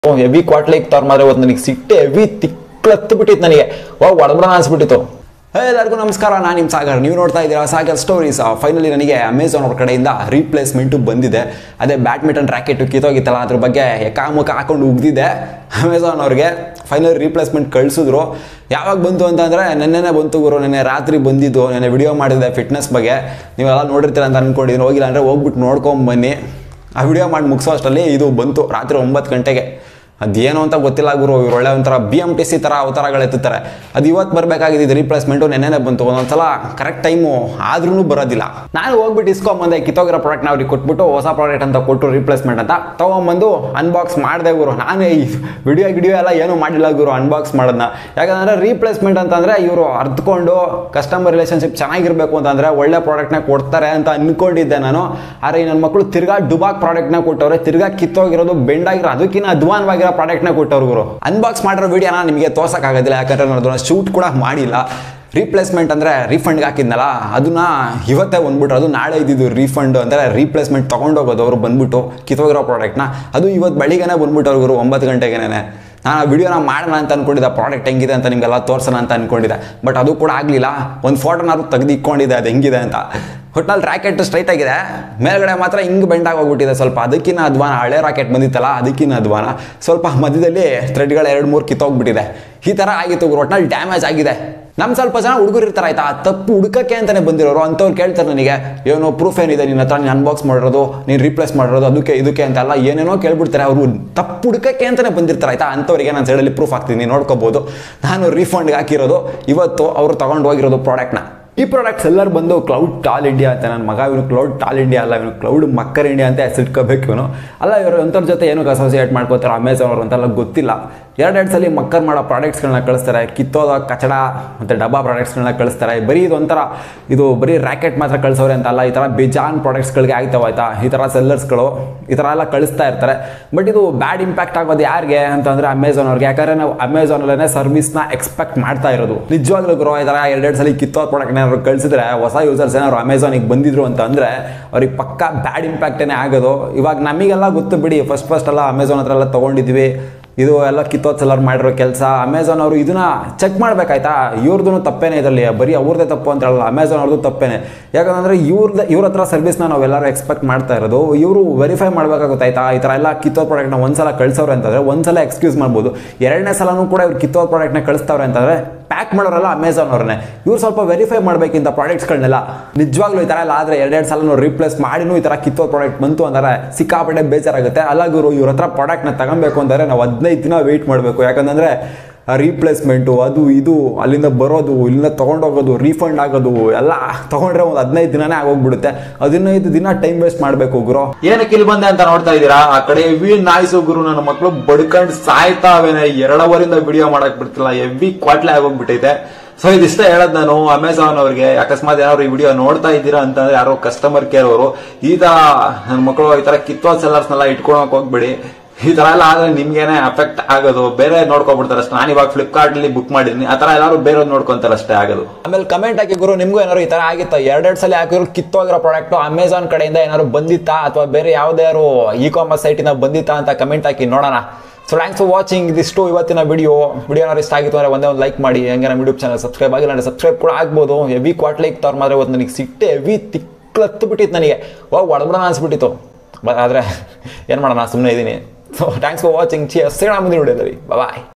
heavy ಕ್ವಾಟ್ಲಿ ಇಕ್ತಾರ ಮಾದ್ರೆ ಇವತ್ತು ನನಗೆ ಸಿಟ್ಟೆ heavy ತಿಕ್ಲತ್ತು ಬಿಟ್ಟಿತ್ತು ನನಗೆ ಹೋಗಿ ಹೊಡೆದ್ಬಿಡೋಣ ಅನ್ಸ್ಬಿಟ್ಟಿತ್ತು ಹೇ, ಎಲ್ಲರಿಗೂ ನಮಸ್ಕಾರ ನಾನು ನಿಮ್ಮ ಸಾಗರ್ ನೀವು ನೋಡ್ತಾ ಇದ್ದೀರಾ ಸಾಗರ್ ಸ್ಟೋರೀಸ್ ಫೈನಲಿ ನನಗೆ ಅಮೆಝಾನ್ ಅವ್ರ ಕಡೆಯಿಂದ ರೀಪ್ಲೇಸ್ಮೆಂಟು ಬಂದಿದೆ ಅದೇ ಬ್ಯಾಡ್ಮಿಂಟನ್ ರ್ಯಾಕೆಟು ಕಿತ್ತೋಗಿತ್ತಲ್ಲ ಅದ್ರ ಬಗ್ಗೆ ಎಕಾಮುಖ ಹಾಕೊಂಡು ಉಗ್ದಿದೆ ಅಮೆಝಾನ್ ಅವ್ರಿಗೆ ಫೈನಲ್ ರೀಪ್ಲೇಸ್ಮೆಂಟ್ ಕಳಿಸಿದ್ರು ಯಾವಾಗ ಬಂತು ಅಂತಂದರೆ ನೆನ್ನೆನೇ ಬಂತು ಗುರು ನೆನ್ನೆ ರಾತ್ರಿ ಬಂದಿದ್ದು ನೆನ್ನೆ ವಿಡಿಯೋ ಮಾಡಿದೆ ಫಿಟ್ನೆಸ್ ಬಗ್ಗೆ ನೀವೆಲ್ಲ ನೋಡಿರ್ತೀರ ಅಂತ ಅನ್ಕೊಂಡಿದ್ದೀನಿ ಹೋಗಿಲ್ಲ ಅಂದರೆ ಹೋಗ್ಬಿಟ್ಟು ನೋಡ್ಕೊಂಬನ್ನಿ ಆ ವಿಡಿಯೋ ಮಾಡಿ ಮುಗಿಸೋ ಅಷ್ಟರಲ್ಲಿ ಇದು ಬಂತು ರಾತ್ರಿ ಒಂಬತ್ತು ಗಂಟೆಗೆ ಅದೇನು ಅಂತ ಗೊತ್ತಿಲ್ಲ ಗುರು ಇವ್ರು ಒಳ್ಳೆ ಒಂಥರ ಬಿ ಎಮ್ ಟಿ ಸಿ ಥರ ಅವತಾರಗಳು ಎತ್ತುತ್ತಾರೆ ಅದು ಇವತ್ತು ಬರಬೇಕಾಗಿದ್ದು ರೀಪ್ಲೇಸ್ಮೆಂಟು ನೆನ್ನೆನೇ ಬಂತು ಒಂದೊಂದ್ಸಲ ಕರೆಕ್ಟ್ ಟೈಮು ಆದ್ರೂ ಬರೋದಿಲ್ಲ ನಾನು ಹೋಗ್ಬಿಟ್ಟು ಇಸ್ಕೊಂಬಂದೆ ಕಿತ್ತೋಗಿರೋ ಪ್ರಾಡಕ್ಟ್ನ ಅವ್ರಿಗೆ ಕೊಟ್ಬಿಟ್ಟು ಹೊಸ ಪ್ರಾಡಕ್ಟ್ ಅಂತ ಕೊಟ್ಟು ರೀಪ್ಲೇಸ್ಮೆಂಟ್ ಅಂತ ತೊಗೊಂಬಂದು ಅನ್ಬಾಕ್ಸ್ ಮಾಡಿದೆ ಗುರು ನಾನೇ ಈ ವಿಡಿಯೋ ಗಿಡಿಯೋ ಎಲ್ಲ ಏನೂ ಮಾಡಿಲ್ಲ ಗುರು ಅನ್ಬಾಕ್ಸ್ ಮಾಡೋದನ್ನ ಯಾಕಂದರೆ ರೀಪ್ಲೇಸ್ಮೆಂಟ್ ಅಂತಂದರೆ ಇವರು ಅರ್ತ್ಕೊಂಡು ಕಸ್ಟಮರ್ ರಿಲೇಷನ್ಶಿಪ್ ಚೆನ್ನಾಗಿರಬೇಕು ಅಂತಂದರೆ ಒಳ್ಳೆ ಪ್ರಾಡಕ್ಟ್ನ ಕೊಡ್ತಾರೆ ಅಂತ ಅನ್ಕೊಂಡಿದ್ದೆ ನಾನು ಆದರೆ ಈ ನನ್ನ ಮಕ್ಕಳು ತಿರ್ಗಾ ಡುಬಾಕ್ ಪ್ರಾಡಕ್ಟ್ನ ಕೊಟ್ಟವ್ರೆ ತಿರ್ಗಾ ಕಿತ್ತೋಗಿರೋದು ಬೆಂಡಾಗಿರೋ ಅದಕ್ಕಿಂತ ಅಧ್ವಾನವಾಗಿರೋ ಪ್ರಾಡಕ್ಟ್ನ ಕೊಟ್ಟವ್ರು ಗುರು ಅನ್ಬಾಕ್ಸ್ ಮಾಡಿರೋ ವಿಡಿಯೋನ ನಿಮಗೆ ತೋರ್ಸೋಕ್ಕಾಗೋದಿಲ್ಲ ಯಾಕಂದ್ರೆ ನಾನು ಅದನ್ನ ಶೂಟ್ ಕೂಡ ಮಾಡಿಲ್ಲ ರೀಪ್ಲೇಸ್ಮೆಂಟ್ ಅಂದರೆ ರೀಫಂಡ್ಗೆ ಹಾಕಿದ್ನಲ್ಲ ಅದನ್ನ ಇವತ್ತೇ ಬಂದ್ಬಿಟ್ರು ಅದು ನಾಳೆ ಇದ್ದಿದ್ದು ರೀಫಂಡ್ ಅಂದರೆ ರೀಪ್ಲೇಸ್ಮೆಂಟ್ ತೊಗೊಂಡೋಗೋದು ಅವರು ಬಂದ್ಬಿಟ್ಟು ಕಿತ್ತೋಗಿರೋ ಪ್ರಾಡಕ್ಟ್ನ ಅದು ಇವತ್ತು ಬೆಳಿಗ್ಗೆನೇ ಬಂದ್ಬಿಟ್ಟು ಅವ್ರು ಒಂಬತ್ತು ಗಂಟೆಗೆನೇ ನಾನು ಆ ವಿಡಿಯೋನ ಮಾಡೋಣ ಅಂತ ಅನ್ಕೊಂಡಿದ್ದೆ ಪ್ರಾಡಕ್ಟ್ ಹೆಂಗಿದೆ ಅಂತ ನಿಮಗೆಲ್ಲ ತೋರ್ಸೋಣ ಅಂತ ಅನ್ಕೊಂಡಿದ್ದೆ ಬಟ್ ಅದು ಕೂಡ ಆಗಲಿಲ್ಲ ಒಂದು ಫೋಟೋನಾದ್ರು ತೆಗೆದು ಇಟ್ಕೊಂಡಿದ್ದೆ ಅದು ಹೆಂಗಿದೆ ಅಂತ ಒಟ್ನಲ್ಲಿ ರ್ಯಾಕೆಟ್ ಸ್ಟ್ರೈಟ್ ಆಗಿದೆ ಮೇಲ್ಗಡೆ ಮಾತ್ರ ಹಿಂಗೆ ಬೆಂಡಾಗಿ ಹೋಗ್ಬಿಟ್ಟಿದೆ ಸ್ವಲ್ಪ ಅದಕ್ಕಿಂತ ಅಧ್ವಾನ ಹಳೆ ರಾಕೆಟ್ ಬಂದಿತ್ತಲ್ಲ ಅದಕ್ಕಿಂತ ಅಧ್ವಾನ ಸ್ವಲ್ಪ ಮಧ್ಯದಲ್ಲಿ ಥ್ರೆಡ್ಗಳು ಎರಡು ಮೂರು ಕಿತ್ತೋಗ್ಬಿಟ್ಟಿದೆ ಈ ಥರ ಆಗಿತ್ತು ಒಟ್ನಲ್ಲಿ ಡ್ಯಾಮೇಜ್ ಆಗಿದೆ ನಮ್ಮ ಸ್ವಲ್ಪ ಜನ ಹುಡುಗರು ಇರ್ತಾರೆ ಆಯ್ತಾ ಆ ತಪ್ಪು ಹುಡುಕಕ್ಕೆ ಅಂತಾನೆ ಬಂದಿರೋರು ಅಂಥವ್ರು ಕೇಳ್ತಾರೆ ನನಗೆ ಏನೋ ಪ್ರೂಫ್ ಏನಿದೆ ನಿನ್ನ ಹತ್ರ ನೀನು ಅನ್ಬಾಕ್ಸ್ ಮಾಡಿರೋದು ನೀನು ರೀಪ್ಲೇಸ್ ಮಾಡಿರೋದು ಅದಕ್ಕೆ ಇದಕ್ಕೆ ಅಂತೆಲ್ಲ ಏನೇನೋ ಕೇಳ್ಬಿಡ್ತಾರೆ ಅವರು ತಪ್ಪು ಹುಡುಕಕ್ಕೆ ಅಂತಾನೆ ಬಂದಿರ್ತಾರೆ ಆಯ್ತಾ ಅಂಥವ್ರಿಗೆ ನಾನು ಸೈಡಲ್ಲಿ ಪ್ರೂಫ್ ಹಾಕ್ತೀನಿ ನೋಡ್ಕೋಬೋದು ನಾನು ರೀಫಂಡ್ಗೆ ಹಾಕಿರೋದು ಇವತ್ತು ಅವರು ತಗೊಂಡು ಹೋಗಿರೋದು ಪ್ರಾಡಕ್ಟ್ನ ಈ ಪ್ರಾಡಕ್ಟ್ಸ್ ಎಲ್ಲರೂ ಬಂದು ಕ್ಲೌಡ್ ಟಾಲ್ ಇಂಡಿಯಾ ಅಂತ ನನ್ನ ಮಗ ಇವನು ಕ್ಲೌಡ್ ಟಾಲ್ ಇಂಡಿಯಾ ಅಲ್ಲ ಇವನು ಕ್ಲೌಡ್ ಮಕ್ಕರ್ ಇಂಡಿಯಾ ಅಂತ ಹೆಸರಿಟ್ಕೋಬೇಕು ಇವನು ಅಲ್ಲ ಇವರು ಅಂಥವ್ರ ಜೊತೆ ಏನಕ್ಕೆ ಅಸೋಸಿಯೇಟ್ ಮಾಡ್ಕೋತಾರೆ ಅಮೆಝಾನ್ ಅವರು ಅಂತೆಲ್ಲ ಗೊತ್ತಿಲ್ಲ ಎರಡೆರಡು ಸಲ ಮಕ್ಕರ್ ಮಾಡೋ ಪ್ರಾಡಕ್ಟ್ಸ್ಗಳನ್ನ ಕಳಿಸ್ತಾರೆ ಕಿತ್ತೋದ ಕಚಡ ಮತ್ತು ಡಬ್ಬಾ ಪ್ರಾಡಕ್ಟ್ಸ್ಗಳನ್ನ ಕಳಿಸ್ತಾರೆ ಬರೀ ಇದು ಒಂಥರ ಇದು ಬರೀ ರ್ಯಾಕೆಟ್ ಮಾತ್ರ ಕಳಿಸೋರೆ ಅಂತಲ್ಲ ಈ ಥರ ಬೇಜಾನ್ ಪ್ರಾಡಕ್ಟ್ಸ್ಗಳಿಗೆ ಆಗ್ತಾವ ಆಯ್ತಾ ಈ ಥರ ಸೆಲ್ಲರ್ಸ್ಗಳು ಈ ಥರ ಎಲ್ಲ ಕಳಿಸ್ತಾ ಇರ್ತಾರೆ ಬಟ್ ಇದು ಬ್ಯಾಡ್ ಇಂಪ್ಯಾಕ್ಟ್ ಆಗೋದು ಯಾರಿಗೆ ಅಂತಂದರೆ ಅಮೆಝಾನ್ ಅವ್ರಿಗೆ ಯಾಕಂದರೆ ನಾವು ಅಮೆಝಾನಲ್ಲೇ ಸರ್ವಿಸ್ನ ಎಕ್ಸ್ಪೆಕ್ಟ್ ಮಾಡ್ತಾ ಇರೋದು ನಿಜವಾಗ್ಲೂ ಗುರು ಈ ಥರ ಎರಡೆರಡು ಸಲ ಕಿತ್ತೋದ ಪ್ರಾಡಕ್ಟ್ ಏನಾದ್ರು ಕಳಿಸಿದ್ರೆ ಹೊಸ ಯೂಸರ್ಸ್ ಏನಾದ್ರು ಅಮೆಝಾನಿಗೆ ಬಂದಿದ್ರು ಅಂತ ಅಂದರೆ ಅವ್ರಿಗೆ ಪಕ್ಕ ಬ್ಯಾಡ್ ಇಂಪ್ಯಾಕ್ಟೇ ಆಗೋದು ಇವಾಗ ನಮಗೆಲ್ಲ ಗೊತ್ತು ಬಿಡಿ ಫಸ್ಟ್ ಫಸ್ಟ್ ಎಲ್ಲ ಅಮೆಝಾನ್ ಹತ್ರ ಎಲ್ಲ ತೊಗೊಂಡಿದ್ವಿ ಇದು ಎಲ್ಲ ಕಿತ್ತೋದ್ ಸೆಲ್ಲರ್ ಮಾಡಿರೋ ಕೆಲಸ ಅಮೆಝಾನ್ ಅವರು ಇದನ್ನ ಚೆಕ್ ಮಾಡ್ಬೇಕಾಯ್ತಾ ಇವ್ರದ್ದು ತಪ್ಪೇನೆ ಇದರಲ್ಲಿ ಬರೀ ಅವ್ರದ್ದೇ ತಪ್ಪು ಅಂತ ಹೇಳಲ್ಲ ಅಮೆಝಾನ್ ಅವ್ರದ್ದು ತಪ್ಪೇನೆ ಯಾಕಂದ್ರೆ ಇವ್ರದ್ದು ಇವ್ರ ಹತ್ರ ಸರ್ವಿಸ್ನ ನಾವು ಎಲ್ಲರೂ ಎಕ್ಸ್ಪೆಕ್ಟ್ ಮಾಡ್ತಾ ಇರೋದು ಇವರು ವೆರಿಫೈ ಮಾಡಬೇಕಾಗುತ್ತೆ ಆಯ್ತಾ ಈ ಥರ ಎಲ್ಲ ಕಿತ್ತೋದ್ ಪ್ರಾಡಕ್ಟ್ನ ಒಂದ್ಸಲ ಕಳ್ಸವ್ರೆ ಅಂತಂದ್ರೆ ಒಂದ್ಸಲ ಎಕ್ಸ್ಕ್ಯೂಸ್ ಮಾಡ್ಬೋದು ಎರಡನೇ ಸಲನೂ ಕೂಡ ಇವ್ರು ಕಿತ್ತೋದ್ ಪ್ರಾಡಕ್ಟ್ನ ಕಳಿಸ್ತವ್ರೆ ಅಂತಂದ್ರೆ ಪ್ಯಾಕ್ ಮಾಡೋರಲ್ಲ ಅಮೆಝಾನ್ ಅವ್ರನ್ನೇ ಇವ್ರು ಸ್ವಲ್ಪ ವೆರಿಫೈ ಮಾಡಬೇಕಿಂತ ಪ್ರಾಡಕ್ಟ್ಸ್ಗಳನ್ನೆಲ್ಲ ನಿಜವಾಗ್ಲೂ ಈ ಥರ ಎಲ್ಲ ಆದರೆ ಎರಡೆರಡು ಸಲ ರೀಪ್ಲೇಸ್ ಮಾಡಿನೂ ಈ ಥರ ಕಿತ್ತೋ ಪ್ರಾಡಕ್ಟ್ ಬಂತು ಅಂದರೆ ಸಿಕ್ಕಾಪಟ್ಟೆ ಬೇಜಾರಾಗುತ್ತೆ ಅಲ್ಲ ಗುರು ಇವ್ರ ಹತ್ರ ಪ್ರಾಡಕ್ಟ್ನ ತಗೊಬೇಕು ಅಂದರೆ ನಾವು ಹದಿನೈದು ದಿನ ವೆಯ್ಟ್ ಮಾಡಬೇಕು ಯಾಕಂತಂದರೆ ರೀಪ್ಲೇಸ್ಮೆಂಟು ಅದು ಇದು ಅಲ್ಲಿಂದ ಬರೋದು ಇಲ್ಲಿಂದ ತೊಗೊಂಡೋಗೋದು ರೀಫಂಡ್ ಆಗೋದು ಎಲ್ಲ ತೊಗೊಂಡ್ರೆ ಒಂದು ಹದಿನೈದು ದಿನನೇ ಆಗೋಗ್ಬಿಡುತ್ತೆ ಹದಿನೈದು ದಿನ ಟೈಮ್ ವೇಸ್ಟ್ ಮಾಡಬೇಕು ಗುರು ಏನಕ್ಕೆ ಇಲ್ಲಿ ಬಂದೆ ಅಂತ ನೋಡ್ತಾ ಇದ್ದೀರಾ ಆ ಕಡೆ ಹೆವಿ ನಾಯ್ಸು ಗುರು ನನ್ನ ಮಕ್ಕಳು ಬಡ್ಕಂಡ್ ಸಾಯ್ತಾವೇನೆ ಎರಡವರಿಂದ ವಿಡಿಯೋ ಮಾಡಕ್ ಬಿಡ್ತಿಲ್ಲ ಹೆವಿ ಕ್ವಾಟ್ಲೆ ಆಗೋಗ್ಬಿಟ್ಟೈತೆ ಸೊ ಇದಿಷ್ಟ ಹೇಳದ್ ನಾನು ಅಮೆಝಾನ್ ಅವ್ರಿಗೆ ಅಕಸ್ಮಾತ್ ಯಾರು ಈ ವಿಡಿಯೋ ನೋಡ್ತಾ ಇದ್ದೀರಾ ಅಂತಂದ್ರೆ ಯಾರೋ ಕಸ್ಟಮರ್ ಕೇರ್ ಅವರು ಈ ತರ ನನ್ನ ಮಕ್ಕಳು ಈ ತರ ಕಿತ್ತೋ ಸೆಲ್ಲರ್ಸ್ನೆಲ್ಲ ಇಟ್ಕೊಳಕ್ ಹೋಗ್ಬಿಡಿ ಈ ತರ ಎಲ್ಲ ಆದ್ರೆ ನಿಮ್ಗೇನೆ ಅಫೆಕ್ಟ್ ಆಗೋದು ಬೇರೆ ನೋಡ್ಕೊಬಿಡ್ತಾರೆ ಅಷ್ಟೇ ನಾನು ಇವಾಗ ಫ್ಲಿಪ್ಕಾರ್ಟ್ ಅಲ್ಲಿ ಬುಕ್ ಮಾಡಿದೀನಿ ಆ ತರ ಎಲ್ಲಾರು ಬೇರೆ ನೋಡ್ಕೊಂತಾರೆ ಅಷ್ಟೇ ಆಗೋದು ಆಮೇಲೆ ಕಮೆಂಟ್ ಹಾಕಿ ಗುರು ನಿಮಗೂ ಏನಾದ್ರು ಈ ಥರ ಆಗಿತ್ತಾ ಎರಡೆರಡು ಸಲ ಹಾಕಿದ್ರು ಕಿತ್ತೋಗಿರೋ ಪ್ರಾಡಕ್ಟು ಅಮೆಝಾನ್ ಕಡೆಯಿಂದ ಏನಾದ್ರು ಬಂದಿತ್ತಾ ಅಥವಾ ಬೇರೆ ಯಾವುದಾದ್ರು ಇ ಕಾಮರ್ಸ್ ಸೈಟಿಂದ ಬಂದಿತ್ತಾ ಅಂತ ಕಮೆಂಟ್ ಹಾಕಿ ನೋಡೋಣ ಸೊ ಥ್ಯಾಂಕ್ಸ್ ಫಾರ್ ವಾಚಿಂಗ್ ಇದಿಷ್ಟು ಇವತ್ತಿನ ವಿಡಿಯೋ ವಿಡಿಯೋ ಏನಾದ್ರು ಇಷ್ಟ ಆಗಿತ್ತು ಅಂದರೆ ಒಂದೇ ಒಂದು ಲೈಕ್ ಮಾಡಿ ಹಂಗೆ ನಮ್ಮ ಯೂಟ್ಯೂಬ್ ಚಾನಲ್ ಸಬ್ಸ್ಕ್ರೈಬ್ ಆಗಿಲ್ಲ ಅಂದರೆ ಸಬ್ಸ್ಕ್ರೈಬ್ ಕೂಡ ಆಗ್ಬೋದು ಹೆವಿ ಕ್ವಾಟ್ ಲೈಕ್ ತವ್ರ ಮಾತ್ರ ಇವತ್ತು ನನಗೆ ಸಿಟ್ಟೆ ಹೆವಿ ತಿಕ್ಲತ್ತು ಬಿಟ್ಟಿತ್ತು ನನಗೆ ಹೋಗಿ ಹೊಡೆದ್ಬಿಡೋಣ ಅನ್ಸ್ಬಿಟ್ಟಿತ್ತು ಬಟ್ ಆದರೆ ಏನು ಮಾಡೋಣ ಸುಮ್ಮನೆ ಇದ್ದೀನಿ ಸೊ ಥ್ಯಾಂಕ್ಸ್ ಫಾರ್ ವಾಚಿಂಗ್ ಚಿ ಸಿಗೋಣ ಮುಂದಿನ ವಿಡಿಯೋದಲ್ಲಿ ಬಾಯ್